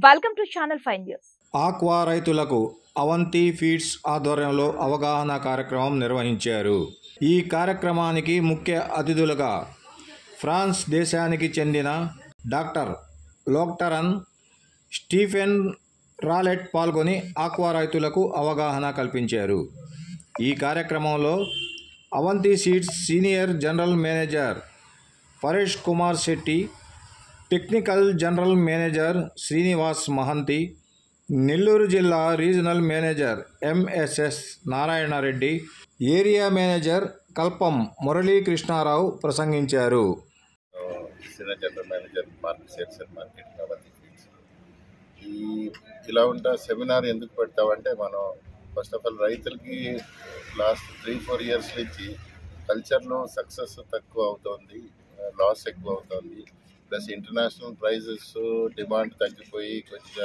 Welcome to Channel 5 News. Aqua రైతులకు Avanti feeds ఆధ్వర్యంలో అవగాహన కార్యక్రమం నిర్వహించారు ఈ కార్యక్రమానికి ముఖ్య అతిథులుగా ఫ్రాన్స్ దేశానికి చెందిన డాక్టర్ లోక్టరన్ స్టీఫెన్ రాలెట్ పాల్గొని ఆక్వా రైతులకు అవగాహన కల్పించారు ఈ కార్యక్రమంలో Avanti seeds senior general manager Paresh Kumar Shetty technical general manager Srinivas Mohanty Nellore జిల్లా regional manager MSS Narayana Reddy area manager Kalpam Murali Krishna Rao ప్రసంగించారు senior general manager market sales and marketing అవన్నీ ఫీల్డ్స్ ఈ ఇలా ఉంటా సెమినార్ ఎందుకు పెడతామంటే మనం ఫస్ట్ ఆఫ్ ఆల్ రైతులకి లాస్ట్ త్రీ ఫోర్ ఇయర్స్ నుంచి కల్చర్లో సక్సెస్ తక్కువ అవుతోంది లాస్ ఎక్కువ అవుతోంది ప్లస్ ఇంటర్నేషనల్ ప్రైజెస్ డిమాండ్ తగ్గిపోయి కొద్దిగా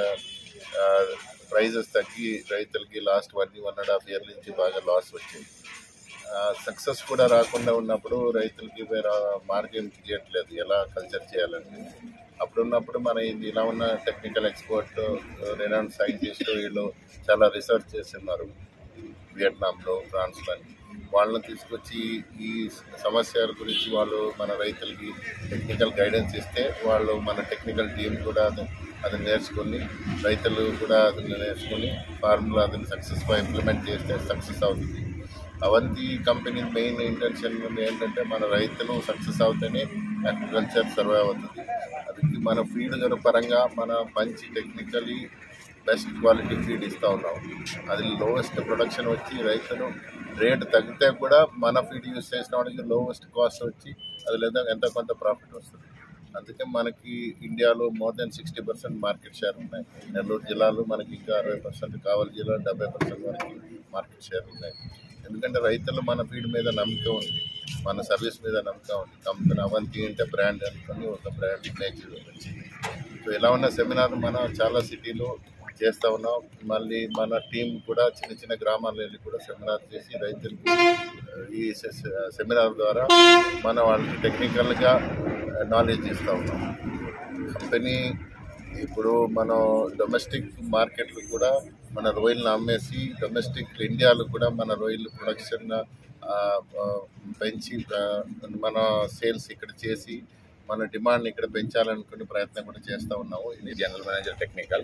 ప్రైజెస్ తగ్గి రైతులకి last one one and half year నుంచి బాగా లాస్ వచ్చింది సక్సెస్ కూడా రాకుండా ఉన్నప్పుడు రైతులకి వేరే మార్గం చేయట్లేదు ఎలా కల్చర్ చేయాలని అప్పుడున్నప్పుడు మన ఇది ఇలా ఉన్న టెక్నికల్ ఎక్స్పర్ట్ రెనౌండ్ సైంటిస్ట్ వీళ్ళు చాలా రీసెర్చ్ చేస్తున్నారు వియట్నాంలో ఫ్రాన్స్లో వాళ్ళని తీసుకొచ్చి ఈ సమస్యల గురించి వాళ్ళు మన రైతులకి టెక్నికల్ గైడెన్స్ ఇస్తే వాళ్ళు మన టెక్నికల్ టీం కూడా అది అది నేర్చుకొని రైతులు కూడా అది నేర్చుకొని ఫార్ములా అదని సక్సెస్గా ఇంప్లిమెంట్ చేస్తే సక్సెస్ అవుతుంది అవంతి కంపెనీ మెయిన్ ఇంటెన్షన్ ఏంటంటే మన రైతులు సక్సెస్ అవుతేనే అగ్రికల్చర్ సర్వైవ్ అవుతుంది అది మన ఫీడ్ పరంగా మన మంచి టెక్నికలీ బెస్ట్ క్వాలిటీ ఫీడ్ ఇస్తూ ఉన్నాం అది లోవెస్ట్ ప్రొడక్షన్ వచ్చి రైతులు రేట్ తగ్గితే కూడా మన ఫీడ్ యూస్ చేసిన వాడికి లోవెస్ట్ కాస్ట్ వచ్చి అది లేదా ఎంత కొంత ప్రాఫిట్ వస్తుంది అందుకే మనకి ఇండియాలో more then sixty percent market share ఉన్నాయి నెల్లూరు జిల్లాలో మనకి ఇంకా అరవై పర్సెంట్ కావలి జిల్లా డెబ్బై పర్సెంట్ వరకు మార్కెట్ షేర్ ఉన్నాయి ఎందుకంటే రైతులు మన ఫీడ్ మీద నమ్మకం ఉంది మన సర్వీస్ మీద నమ్మకం ఉంది కంపెనీ అవంతి అంటే బ్రాండ్ అనుకుని ఒక బ్రాండ్ ఇమేజ్ వచ్చింది సో ఇలా ఉన్న సెమినార్ మనం చాలా సిటీలో చేస్తూ ఉన్నాం మళ్ళీ మన టీం కూడా చిన్న చిన్న గ్రామాల్లో వెళ్ళి కూడా సెమినార్ చేసి రైతులకు ఈ సె- సెమినార్ ద్వారా మన వాళ్ళకి టెక్నికల్గా నాలెడ్జ్ ఇస్తూ ఉన్నాం కంపెనీ ఇప్పుడు మనం డొమెస్టిక్ మార్కెట్లు కూడా మన రొయ్యలను అమ్మేసి డొమెస్టిక్ ఇండియాలో కూడా మన రొయ్యలు ప్రొడక్షన్ ఆ, ఆ, పెంచి ఆ, మన సేల్స్ ఇక్కడ చేసి మన డిమాండ్ ఇక్కడ పెంచాలనుకునే ప్రయత్నం కూడా చేస్తూ ఉన్నాము ఇది జనరల్ మేనేజర్ టెక్నికల్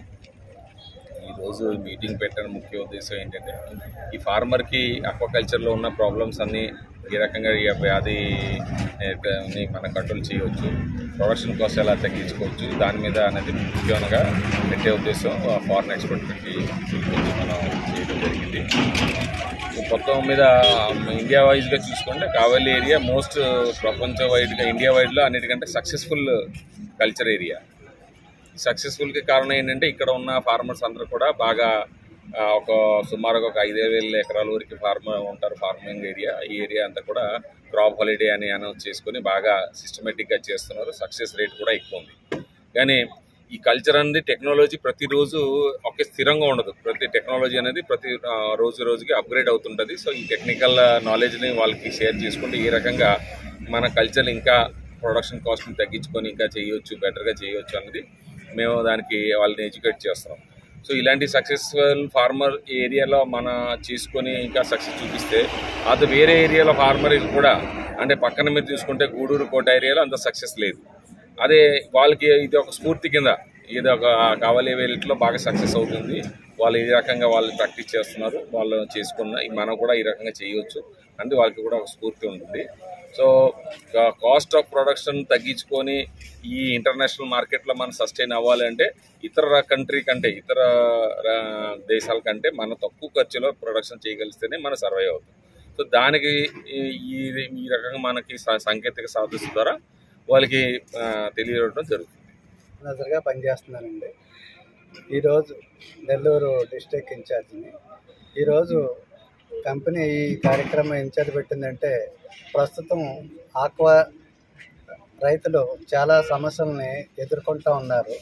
ఈరోజు ఈ మీటింగ్ పెట్టడం ముఖ్య ఉద్దేశం ఏంటంటే ఈ ఫార్మర్కి అక్వాకల్చర్లో ఉన్న ప్రాబ్లమ్స్ అన్నీ ఏ రకంగా ఈ వ్యాధి ఏ, ని మనం కంట్రోల్ చేయవచ్చు ప్రొడక్షన్ కాస్ట్ ఎలా తగ్గించుకోవచ్చు దాని మీద అనేది ముఖ్యంగా పెట్టే ఉద్దేశం ఫారెన్ ఎక్స్పర్ట్ పెట్టి పిలిపించి మనం చేయడం జరిగింది మొత్తం మీద ఇండియా వైజ్గా చూసుకుంటే కావలి ఏరియా మోస్ట్ ప్రపంచ వైడ్గా ఇండియా వైడ్లో అన్నిటికంటే సక్సెస్ఫుల్ కల్చర్ ఏరియా సక్సెస్ఫుల్కి కారణం ఏంటంటే ఇక్కడ ఉన్న ఫార్మర్స్ అందరూ కూడా బాగా ఆ, ఒక సుమారుగా ఒక ఐదు వేల ఎకరాల వరకు ఫార్మర్ ఉంటారు ఫార్మింగ్ ఏరియా ఈ ఏరియా అంతా కూడా క్రాప్ హాలిడే అని అనౌన్స్ చేసుకొని బాగా సిస్టమేటిక్గా చేస్తున్నారు సక్సెస్ రేట్ కూడా ఎక్కువ ఉంది కానీ ఈ కల్చర్ అనేది టెక్నాలజీ ప్రతిరోజు ఒకే స్థిరంగా ఉండదు ప్రతి టెక్నాలజీ అనేది ప్రతి ఆ, రోజు రోజుకి అప్గ్రేడ్ అవుతుంటుంది సో ఈ టెక్నికల్ నాలెడ్జ్ని వాళ్ళకి షేర్ చేసుకుంటే ఏ రకంగా మన కల్చర్ ఇంకా ప్రొడక్షన్ కాస్ట్ని తగ్గించుకొని ఇంకా చేయొచ్చు బెటర్గా చేయొచ్చు అనేది మేము దానికి వాళ్ళని ఎడ్యుకేట్ చేస్తున్నాం సో ఇలాంటి సక్సెస్ఫుల్ ఫార్మర్ ఏరియాలో మన చేసుకొని ఇంకా సక్సెస్ చూపిస్తే అది వేరే ఏరియాలో ఫార్మర్ కూడా అంటే పక్కన మీరు చూసుకుంటే గూడూరు కోట ఏరియాలో అంత సక్సెస్ లేదు అదే వాళ్ళకి ఇది ఒక స్ఫూర్తి కింద ఇది ఒక కావాలి వేలిట్లో బాగా సక్సెస్ అవుతుంది వాళ్ళు ఈ రకంగా వాళ్ళు ప్రాక్టీస్ చేస్తున్నారు వాళ్ళు చేసుకున్న ఈ మనం కూడా ఈ రకంగా చేయవచ్చు అంటే వాళ్ళకి కూడా ఒక స్ఫూర్తి ఉంటుంది సో కాస్ట్ ఆఫ్ ప్రొడక్షన్ తగ్గించుకొని ఈ ఇంటర్నేషనల్ మార్కెట్లో మనం సస్టైన్ అవ్వాలంటే ఇతర కంట్రీ కంటే ఇతర ఆ, దేశాల కంటే మనం తక్కువ ఖర్చులో ప్రొడక్షన్ చేయగలిస్తేనే మనం సర్వైవ్ అవుతుంది సో దానికి ఈ- ఈ ఈ రకంగా మనకి సా- సాంకేతిక సాధన ద్వారా వాళ్ళకి ఆ, తెలియడం జరుగుతుంది మేనేజర్గా పనిచేస్తున్నానండి ఈరోజు నెల్లూరు డిస్ట్రిక్ట్ ఇన్ఛార్జిని ఈరోజు కంపెనీ ఈ కార్యక్రమం ఇన్ఛార్జ్ పెట్టిందంటే ప్రస్తుతం ఆక్వా రైతులు చాలా సమస్యల్ని ఎదుర్కొంటూ ఉన్నారు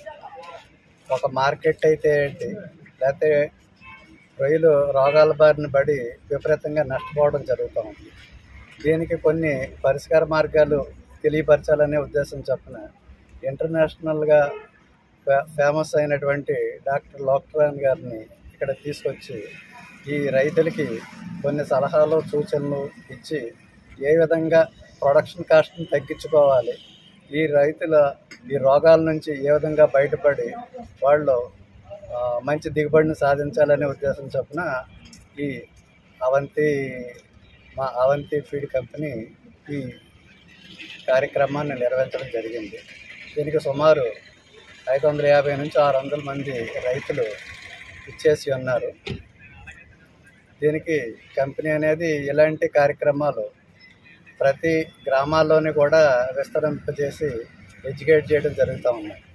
ఒక మార్కెట్ అయితే ఏంటి లేకపోతే రొయ్యలు రోగాల బారిన పడి విపరీతంగా నష్టపోవడం జరుగుతూ ఉంది దీనికి కొన్ని పరిష్కార మార్గాలు తెలియపరచాలనే ఉద్దేశం చొప్పున ఇంటర్నేషనల్గా ఫే- ఫేమస్ అయినటువంటి డాక్టర్ లోక్రాన్ గారిని ఇక్కడ తీసుకొచ్చి ఈ రైతులకి కొన్ని సలహాలు సూచనలు ఇచ్చి ఏ విధంగా ప్రొడక్షన్ కాస్ట్ని తగ్గించుకోవాలి ఈ రైతుల ఈ రోగాల నుంచి ఏ విధంగా బయటపడి వాళ్ళు ఆ, మంచి దిగుబడిని సాధించాలనే ఉద్దేశం చొప్పున ఈ అవంతి మా అవంతి ఫీడ్ కంపెనీ ఈ కార్యక్రమాన్ని నిర్వహించడం జరిగింది దీనికి సుమారు ఐదు వందల యాభై నుంచి ఆరు వందల మంది రైతులు ఇచ్చేసి ఉన్నారు దీనికి కంపెనీ అనేది ఇలాంటి కార్యక్రమాలు ప్రతి గ్రామాల్లోని కూడా విస్తరింపజేసి ఎడ్యుకేట్ చేయడం జరుగుతూ ఉన్నాయి